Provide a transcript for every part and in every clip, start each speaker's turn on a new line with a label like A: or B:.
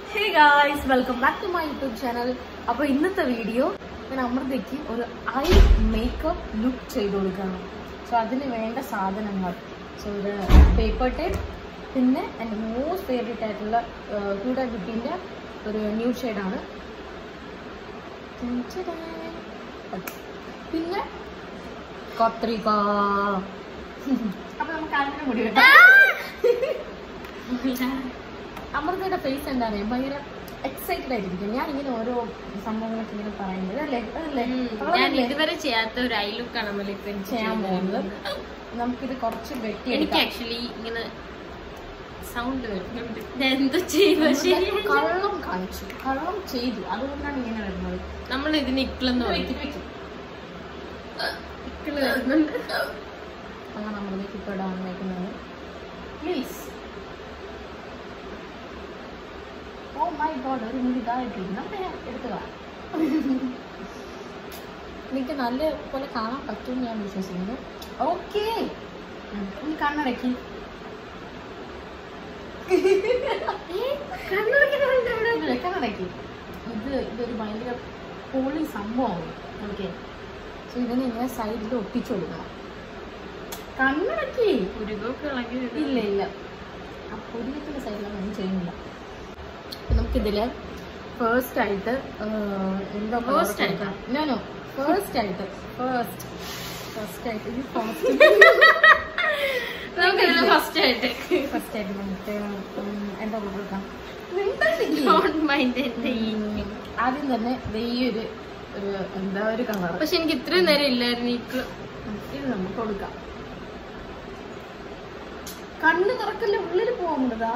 A: Hey guys welcome back to my YouTube channel അപ്പോൾ ഇന്നത്തെ video ഞാൻ അമൃതയ്ക്ക് ഒരു ഐ മേക്കപ്പ് ലുക്ക് ചെയ്ത് കൊടുക്കുകയാണ് സോ അതിന് വേണ്ട സാധനങ്ങൾ സോ ഒരു പേപ്പർ ടേപ്പ് പിന്നെ എൻ്റെ മോസ്റ്റ് ഫേവറേറ്റ് ആയിട്ടുള്ള ഹൂഡ ബ്യൂട്ടീൻ്റെ ഒരു ന്യൂ ഷെയ്ഡാണ് പിന്നെ കത്രിക അപ്പൊ നമുക്ക് അങ്ങനെ മുടി വെട്ടാം അമൃതയുടെ ഫേസ് എന്താ പറയാ ഭയങ്കര എക്സൈറ്റഡ് ആയിട്ടിരിക്കും ഞാൻ ഇങ്ങനെ ഓരോ സംഭവങ്ങളൊക്കെ ഇങ്ങനെ പറയുന്നത് അല്ലേ അതല്ലേ
B: ഞാൻ
A: അവളല്ലേ
B: ഇതുവരെ ചെയ്യാത്ത ഒരു ഐ ലുക്കാണ് നമ്മൾ ഇപ്പൊ
A: ചെയ്യാൻ പോകുന്നത് നമുക്കിത് കുറച്ച് വെട്ടി
B: എനിക്ക് ആക്ച്വലി ഇങ്ങനെ സൗണ്ട് വരുന്നുണ്ട് ഞാൻ എന്തോ ചെയ്തു ശരി
A: കള്ളം കാണിച്ചു കള്ളം ചെയ്തു അതുകൊണ്ടാണ് ഇങ്ങനെ വരുന്നത്
B: നമ്മൾ ഇതിന് ഇക്കളെന്ന് പറയും
A: വെക്കും, വെക്കും.
B: ഇക്കള് വരുന്നുണ്ട്
A: അങ്ങനെ അമൃതയ്ക്ക് ഇപ്പോൾ ഇടാൻ വന്നേക്കുന്നത് പ്ലീസ് ഓ മൈ ഗോഡ് ഒരു മുടി ഇതായിട്ടില്ല നമ്മുടെ ഞാൻ എടുത്തതാ എനിക്ക് നല്ല പോലെ കാണാൻ പറ്റുമെന്ന് ഞാൻ വിശ്വസിക്കുന്നു ഓക്കെ നീ കണ്ണടക്കി ഇല്ല, കണ്ണടക്കി ഇത് ഇതൊരു ഭയങ്കര പൊളി സംഭവമാണ് ഓക്കെ സോ ഇതിനെ ഇങ്ങനെ സൈഡിൽ ഒട്ടിച്ചു കൊടുക്കണം കണ്ണടക്കി
B: ഉരുകൊക്കെ ഇളകി
A: ഇല്ല ഇല്ല ആ പൊടിയത്തിന്റെ സൈഡിലൊന്നും ഒന്നും ചെയ്യുന്നില്ല അപ്പൊ നമുക്കിതില് ഫേസ്റ്റ് ആയിട്ട് ആഹ്, എന്താ
B: First ആയിട്ടാ?
A: ഞാനോ ഫേസ്റ്റ് ആയിട്ട് ഫേസ്റ്റ് ഫസ്റ്റ് ആയിട്ട് ഇത് ഫസ്റ്റ്
B: നമുക്ക് ഇതിന് ഫസ്റ്റ് ആയിട്ട്
A: ഫസ്റ്റ് ആയിട്ട് നമുക്ക് ഉം, എന്താ കൊടുക്കാം
B: ഡോണ്ട് മൈൻഡ് എന്റെ ഈ
A: ആദ്യം തന്നെ ദേ ഈ ഒരു ഒരു എന്താ ഒരു കളർ
B: പക്ഷെ എനിക്ക് ഇത്രയും നേരം ഇല്ലായിരുന്നു ഇക്കള്
A: ഇത് നമുക്ക് കൊടുക്കാം കണ്ണ് തുറക്കല്ലേ ഉള്ളിൽ പോകുന്നതാ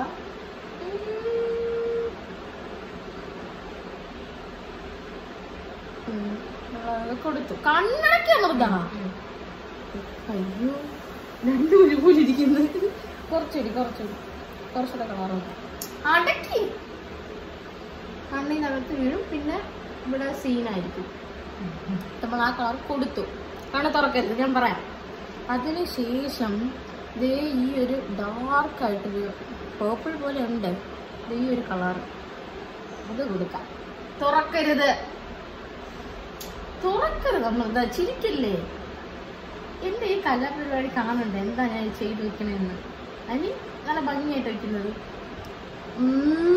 A: കൊടുത്തു കണ്ണടക്കി അമൃതാ അയ്യോ രണ്ടും ഒരുപോലെ ഇരിക്കുന്നു കുറച്ചൊരു കുറച്ചൊരു കുറച്ചുകൂടെ കളർ അടക്കി കണ്ണിനകത്ത് വീഴും പിന്നെ ഇവിടെ സീനായിരിക്കും നമ്മൾ ആ കളർ കൊടുത്തു കണ്ണ് തുറക്കരുത് ഞാൻ പറയാം അതിനുശേഷം ദേ ഈ ഒരു ഡാർക്കായിട്ടൊരു പേർപ്പിൾ പോലെ ഉണ്ട് ദേ ഈ ഒരു കളർ അത് കൊടുക്കാം തുറക്കരുത് തുറക്കരുത് നമ്മൾ എന്താ ചിരിക്കല്ലേ എന്റെ ഈ കലാപരിപാടി കാണണ്ടേ എന്താ ഞാൻ ചെയ്തു വെക്കണെന്ന് അതിന് നല്ല ഭംഗിയായിട്ട് വെക്കുന്നത് ഉം.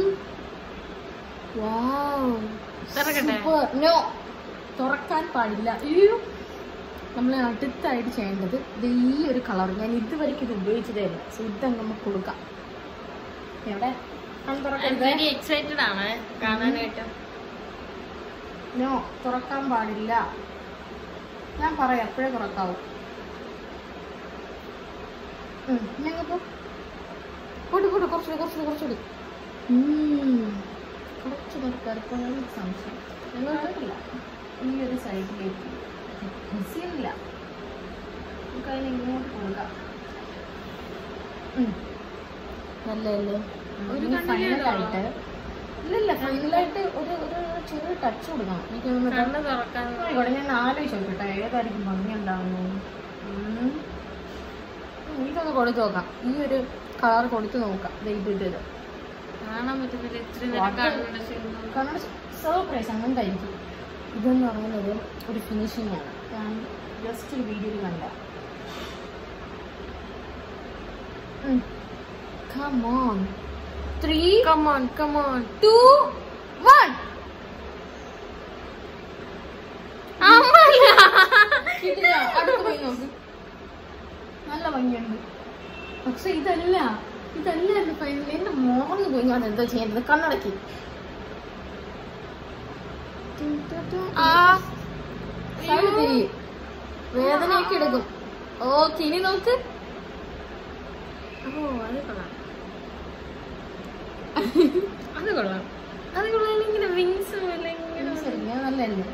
A: Wow.
B: തുറക്കട്ടെ?
A: Super. No. തുറക്കാൻ പാടില്ല അയ്യോ നമ്മൾ അടുത്തായിട്ട് ചെയ്യേണ്ടത് ഇത് ഈ ഒരു കളർ ഞാൻ ഇതുവരെയ്ക്ക് ഇത് ഉപയോഗിച്ചതായിരുന്നു സോ ഇതങ്ങ് നമുക്ക് കൊടുക്കാം എവിടെ കണ്ണ് തുറക്കരുത്
B: വെരി എക്സൈറ്റഡ് ആണ് കാണാനായിട്ട്
A: നോ തുറക്കാൻ പാടില്ല ഞാൻ പറയാം എപ്പോഴേ തുറക്കാവൂ ഞങ്ങൾക്ക് കൂടി കൂടി കുറച്ചുകൂടി കുറച്ചുകൂടി കുറച്ചുകൂടി ഉം. കുറച്ച് തുറക്കാർക്കാണ് സംശയം ഞങ്ങൾക്കില്ല ഈ ഒരു സൈഡിലേക്ക് സീനില്ല നമുക്ക് അതിന് ഇങ്ങോട്ട് കൊടുക്കാം ഉം. നല്ലതല്ലേ
B: ഒരു
A: ഇനി
B: കണ്ണിലേ
A: ഫൈനലായിട്ട് ഇല്ലില്ല ഫൈനലായിട്ട് ഒരു ഒരു ചെറിയ ടച്ച് കൊടുക്കണം എനിക്ക് തോന്നുന്നു
B: കണ്ണ് തുറക്കാൻ
A: ആയിക്കോട്ടെ ഞാൻ ആലോചിച്ച് നോക്കട്ടെ ഏതായിരിക്കും ഭംഗി ഉണ്ടാവുന്നത് ഉം. ഉം, ഇതൊന്ന് കൊടുത്തു നോക്കാം ഈ ഒരു കളർ കൊടുത്തു നോക്കാം ദേ ഇത് ഇത് ഇത്
B: കാണാൻ പറ്റുന്നില്ല ഇത്ര നേരം കാണുന്നുണ്ട് സിനിമ
A: കാരണം സർപ്രൈസ് അങ്ങനത്തെ ആയിരിക്കും ഇതെന്ന് പറയുന്നത് ഒരു ഫിനിഷിംഗ് ആണ് ഞാൻ ജസ്റ്റ് ഒരു വീഡിയോയിൽ കണ്ട Come on. Three,
B: come on come on
A: two, one. കിട്ടില്ല അടുത്ത് പോയി നോക്ക് നല്ല ഭംഗിയുണ്ട് പക്ഷെ ഇതല്ല ഇതല്ല എന്റെ ഫൈനൽ എന്റെ മോഹന്ന് പോയി ഞാൻ എന്താ ചെയ്യേണ്ടത് കണ്ണടക്കി സൈഡ് തിരി വേദനയൊക്കെ എടുക്കും ഓ കിനി നോക്ക്
B: ഓ അത് കൊള്ളാം അത് കൊള്ളാം അത് കൊള്ളാം ഇങ്ങനെ വിങ്സ് പോലെ ഇങ്ങനെ
A: ശരിയാ നല്ലല്ലേ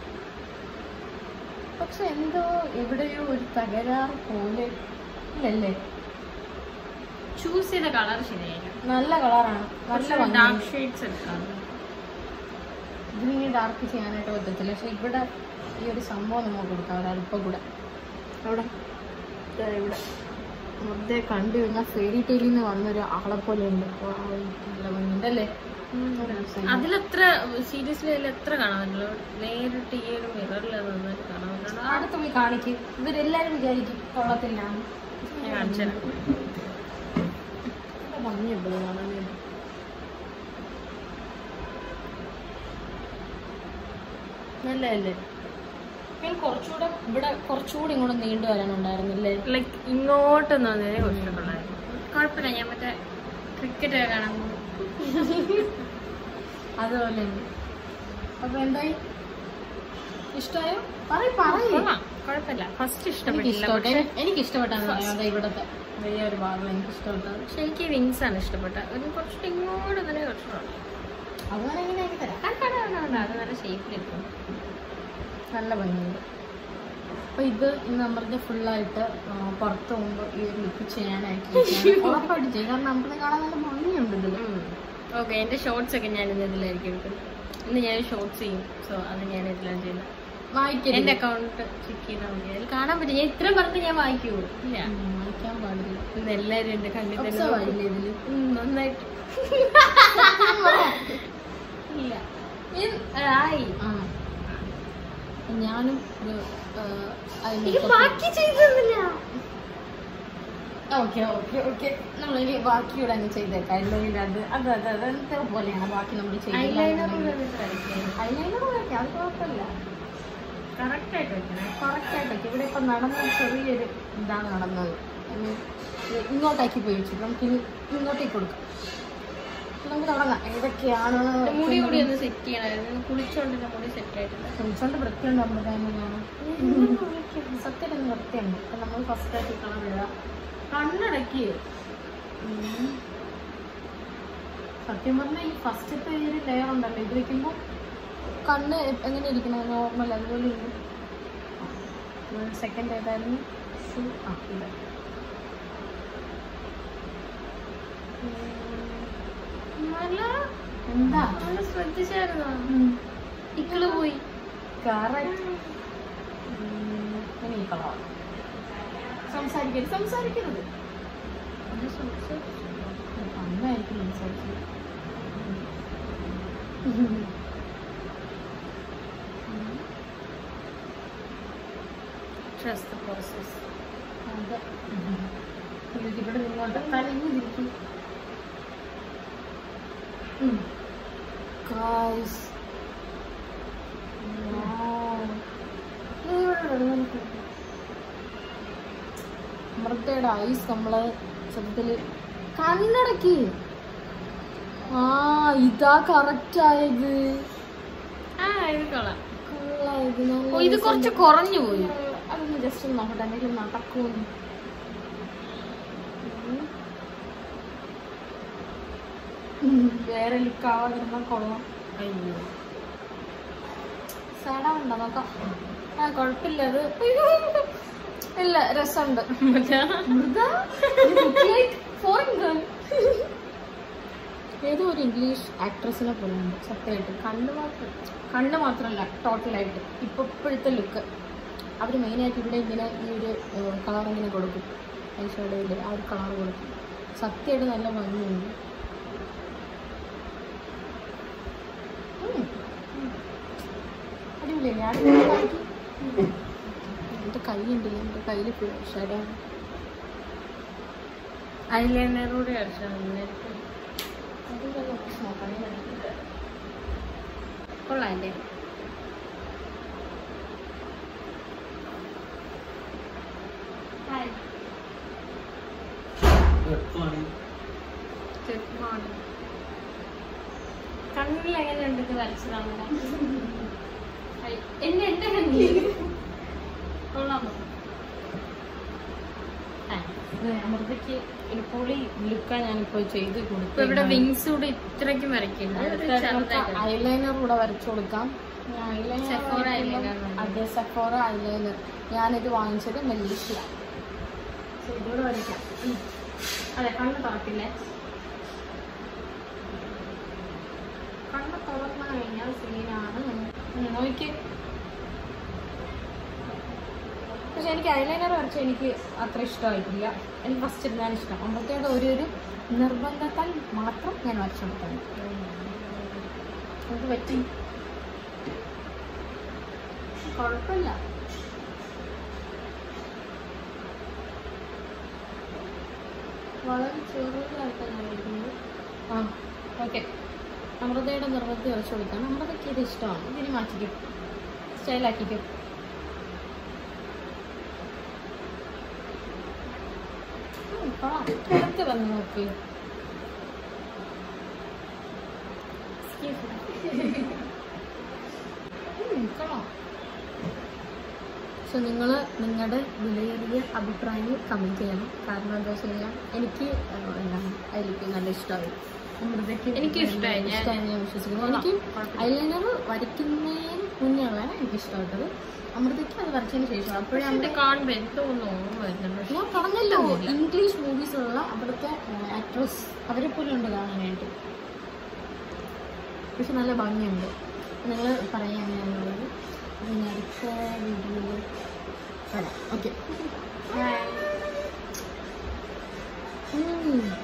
A: പക്ഷെ എന്തോ എവിടെയോ ഒരു തകരാറ് പോലെ ഇല്ലല്ലേ
B: ചൂസ് ചെയ്ത കളർ ശരിയായില്ല
A: നല്ല കളറാണ് നല്ല ഭംഗിയുണ്ട്.
B: ഡാർക്ക് ഷെയ്ഡ്സ് എടുക്കാം
A: ഇതിനി ഡാർക്ക് ചെയ്യാനായിട്ട് പറ്റത്തില്ല പക്ഷെ ഇവിടെ ഈ ഒരു സംഭവം നമുക്ക് കൊടുക്കാം ഒരു അല്പം കൂടെ അവിടെ ദേ ഇവിടെ വെറുതെ കണ്ടു കഴിഞ്ഞാൽ ഫെയറി ടെയിലിൽ നിന്ന് വന്നൊരു ആളെ പോലെ ഉണ്ട് Wow, നല്ല ഭംഗിയുണ്ട് അല്ലേ ഒരു രസമില്ല.
B: അതിലെത്ര സീരിയസ്ലി അതിൽ എത്ര കാണാൻ പറ്റുള്ളൂ നേരിട്ട് ഈ ഒരു മിററിൽ നന്നായിട്ട് കാണാൻ പറ്റുള്ളൂ ആ,
A: അടുത്ത് പോയി കാണിക്കും ഇവരെല്ലാരും വിചാരിക്കും കൊള്ളത്തില്ല
B: ഞാൻ കാണിച്ചു തരാം
A: ഭംഗിയുണ്ട് കാണാൻ നല്ലതല്ലേ പിന്നെ കുറച്ചുകൂടെ ഇവിടെ കുറച്ചുകൂടി ഇങ്ങോട്ട് നീണ്ടു വരാനുണ്ടായിരുന്നില്ലേ
B: ലൈക്ക് ഇങ്ങോട്ടൊന്നും അതിനെ ഇഷ്ടപ്പെടായിരുന്നു കുഴപ്പമില്ല ഞാൻ മറ്റേ ക്രിക്കറ്റ് കാണാൻ പോകും
A: അതുപോലെ തന്നെ. അപ്പൊ എന്തായി ഇഷ്ടമായോ പറയ് പറയ്
B: കൊള്ളാം കുഴപ്പമില്ല ഫസ്റ്റ്
A: എനിക്ക്
B: ഇഷ്ടപ്പെട്ടില്ല
A: ഇഷ്ടപ്പെട്ടു
B: പക്ഷെ
A: എനിക്ക് ഇഷ്ടപ്പെട്ടാണ് അതെ ഇവിടത്തെ വലിയ ഒരു ഭാഗം എനിക്ക് ഇഷ്ടപ്പെട്ടത്
B: പക്ഷെ എനിക്ക് വിങ്സ് ആണ് ഇഷ്ടപ്പെട്ടത് ഒരു കുറച്ച് ഇങ്ങോട്ട് തന്നെ കുറച്ചുകൂടെ
A: അതുപോലെ എങ്ങനെയാക്കി തരാം
B: അത് നല്ല ഷേപ്പിലിരിക്കും
A: നല്ല ഭംഗിയുണ്ട് അപ്പൊ ഇത് ഇന്ന് നമ്മുടെ ഫുള്ളായിട്ട് പുറത്ത് പോകുമ്പോൾ ഈ ഒരു ലുക്ക് ചെയ്യാനായിട്ട് ഇരിക്കുകയാണ്. ഉറപ്പായിട്ട് ചെയ്യും കാരണം നമുക്ക് കാണാൻ നല്ല ഭംഗിയുണ്ട് ഇതില്
B: ഓക്കെ എന്റെ ഷോർട്സ് ഒക്കെ ഞാൻ ഇന്ന് ഇതിലായിരിക്കും എടുക്കുന്നത് ഇന്ന് ഞാൻ ഷോർട്സ് ചെയ്യും സോ അത് ഞാൻ ഇതിലാണ് ചെയ്യുന്നത് എന്റെ
A: വായിക്കരുത്
B: അക്കൗണ്ട് ചെക്ക് ചെയ്താൽ മതി അതിൽ കാണാൻ പറ്റും ഞാൻ ഇത്ര പറഞ്ഞ് ഞാൻ വായിക്കൂ ഇല്ല
A: ഉം, വായിക്കാൻ പാടില്ല
B: ഇന്ന് എല്ലാവരും എന്റെ കണ്ണിൽ തന്നെ
A: Observe
B: നോക്കും.
A: ആയില്ലേ ഇതില്
B: ഉം, നന്നായിട്ട് ഇല്ല ഇത് ആയി
A: ആ ഞാനും ഒരു
B: ഇത് ബാക്കി ചെയ്തൊന്നുമില്ല
A: ഓക്കെ ഓക്കെ ഓക്കെ നമ്മൾ ഇനി ബാക്കിയൂടെ അങ്ങ് ചെയ്തേക്കാം അല്ലെങ്കിൽ അത് അത് അത് അത് എന്തോ പോലെയാണ് ബാക്കി നമ്മൾ
B: ഐലൈനർ
A: ഐലൈനർ വരയ്ക്കാം അത് കുഴപ്പമില്ല
B: കറക്റ്റ് ആയിട്ട് വെക്കണേ
A: കറക്റ്റായിട്ടൊക്കെ ഇവിടെ ഇപ്പം നടന്ന ചെറിയൊരു ഇതാണ് നടന്നത് ഇനി ഇത് ഇങ്ങോട്ടാക്കി പോയി വെച്ചു നമുക്ക് ഇനി ഇങ്ങോട്ടേക്ക് കൊടുക്കാം അപ്പൊ നമുക്ക് തുടങ്ങാം ഏതൊക്കെയാണ്
B: മുടി കൂടി ഒന്ന് സെറ്റ് ചെയ്യണമായിരുന്നു കുളിച്ചോണ്ടിരുന്ന മുടി സെറ്റ് ആയിട്ടില്ല
A: കുളിച്ചോണ്ട് വൃത്തിയുണ്ട് നമ്മുടെ ടൈമിലാണ് സത്യത്തിൽ വൃത്തിയുണ്ട് അപ്പം നമ്മൾ ഫസ്റ്റ് ആയിട്ട് കളർ ഇടുക കണ്ണടക്കി സത്യം പറഞ്ഞാൽ ഈ ഫസ്റ്റത്തെ ഈ ഒരു ലെയർ ഉണ്ടല്ലോ ഇത് വെക്കുമ്പോൾ കണ്ണ് എ- എങ്ങനെ ഇരിക്കണം നോർമൽ അതുപോലെ ഇരിക്കും സെക്കൻഡ് ഏതായിരുന്നു ഷൂ ആ ഇത്
B: നല്ല
A: എന്താ
B: നല്ല ശ്രദ്ധിച്ചായിരുന്നോ
A: ഉം.
B: ഇക്കള് പോയി
A: കറക്റ്റ് ഇനി ഈ കളർ സംസാരിക്കരുത് സംസാരിക്കരുത് അന്നായിരിക്കും സംസാരിച്ചത്
B: ട്രസ്റ്റ് ദ പ്രോസസ്
A: അതെ ഇതിലേക്ക് ഇവിടെ നിന്നോട്ട് തലങ്ങി തിരിക്കും ഗായ്സ് അമൃതയുടെ ഐസ് നമ്മള് സത്യത്തില് കണ്ണടക്കി ആ ഇതാ കറക്റ്റ് ആയത്
B: ആ ഇത് കൊള്ളാം
A: കൊള്ളായത്
B: ഓ ഇത് കുറച്ച് കുറഞ്ഞു പോയി
A: അതൊന്ന് ജസ്റ്റ് ഒന്ന് നോക്കട്ടെ എന്തെങ്കിലും നടക്കുമെന്ന് വേറെ ലുക്ക് ആവാതിരുന്നാൽ കൊള്ളാം
B: അയ്യോ
A: സാഡാവുണ്ടോ നോക്കാം ആ കുഴപ്പമില്ല അത് ഇല്ല രസമുണ്ട് ഏതോ ഒരു ഇംഗ്ലീഷ് ആക്ട്രസിനെ പോലെ ഉണ്ട് സത്യമായിട്ട് കണ്ണ് മാത്രം കണ്ണ് മാത്രമല്ല ടോട്ടലായിട്ട് ഇപ്പൊ ഇപ്പോഴത്തെ ലുക്ക് അവർ മെയിനായിട്ട് ഇവിടെ ഇങ്ങനെ ഈ ഒരു കളർ ഇങ്ങനെ കൊടുക്കും ഐഷാഡോയിൽ ആ ഒരു കളർ കൊടുക്കും സത്യമായിട്ട് നല്ല ഭംഗിയുണ്ട് ഉം. ഉം. അടിപൊളിയല്ലേ അടിപൊളി എൻ്റെ കൈയുണ്ടല്ലോ എൻ്റെ കയ്യിൽ ഷാഡോ
B: ഐലൈനറൂടെ അടിച്ചാൽ നേരത്തെ
A: അതൊന്നും നോക്കണേ
B: കൊള്ളാം അല്ലേ ഗുഡ് മോർണിംഗ് കണ്ണിൽ എങ്ങനെയുണ്ട് ഇത് വരച്ചതാണ് എന്റെ എന്റെ കണ്ണിൽ കൊള്ളാമോ
A: അമൃതയ്ക്ക് ഒരു പൊളി ലുക്കാ ഞാനിപ്പോ ചെയ്ത്
B: ഇപ്പൊ ഇവിടെ വിങ്സ് കൂടെ ഇത്രയ്ക്കും വരയ്ക്കുന്നു
A: ഐലൈനർ കൂടെ വരച്ചു കൊടുക്കാം
B: Sephora eyeliner ആണ്.
A: അതെ സെഫോറ ഐലൈനർ ഞാനിത് വാങ്ങിച്ചത് മെല്ലീഷ്യ ഇതൂടെ വരയ്ക്കാം ഉം. അതെ കണ്ണ് തുറക്കില്ലേ കണ്ണ് തുറന്നു കഴിഞ്ഞാൽ സീനാണ് നോക്കി പക്ഷെ എനിക്ക് ഐലൈനർ വരച്ച എനിക്ക് അത്ര ഇഷ്ടമായിട്ടില്ല എനിക്ക് ഫസ്റ്റ് ഇടാൻ ഇഷ്ടം അമ്പത്തേടെ ഒരു ഒരു നിർബന്ധത്താൽ മാത്രം ഞാൻ വരച്ചു കൊടുക്കുന്നു നമുക്ക് പറ്റി കുഴപ്പമില്ല വളരെ ചെറുതായിട്ടാണ് ഇരിക്കുന്നത് ആ ഓക്കെ അമൃതയുടെ നിർബന്ധം ഉറച്ചു കൊടുക്കാം അമൃതയ്ക്ക് ഇത് ഇഷ്ടമാണ് ഇതിന് മാറ്റിക്കും സ്റ്റൈലാക്കിക്കും ഉം, കൊള്ളാം. കിടക്ക് വന്ന് നോക്ക് സോ നിങ്ങൾ നിങ്ങളുടെ വിലയേറിയ അഭിപ്രായങ്ങൾ കമൻറ്റ് ചെയ്യണം കാരണം എന്താ വെച്ച് കഴിഞ്ഞാൽ എനിക്ക് ആ, എന്താണ് അതിലേക്ക് നല്ല ഇഷ്ടമായി അമൃതയ്ക്ക്
B: എനിക്ക് ഇഷ്ടമായി. ഞാൻ-
A: ഇഷ്ടമായി ഞാൻ വിശ്വസിക്കുന്നു എനിക്ക് ഐലൈനർ വരയ്ക്കുന്നതിന് മുന്നേ ഉള്ളതാണ് എനിക്ക് ഇഷ്ടപ്പെട്ടത് അമൃതയ്ക്ക് അത് വരച്ചതിന് ശേഷം അപ്പോഴേ
B: ഇത്
A: അമൃത
B: കാണുമ്പോ എന്തോ ഒന്ന് ഓർമ്മ വരുന്നുണ്ട്
A: ഞാൻ പറഞ്ഞല്ലോ ഇംഗ്ലീഷ് മൂവീസിലുള്ള അവിടുത്തെ ആക്ട്രസ് അവരെ പോലെ ഉണ്ട് കാണാനായിട്ട് പക്ഷെ നല്ല ഭംഗിയുണ്ട് നിങ്ങൾ പറയാൻ എങ്ങനെയാണെന്നുള്ളത് അപ്പോൾ ഇനി അടുത്ത വീഡിയോയിൽ കാണാം ഓക്കെ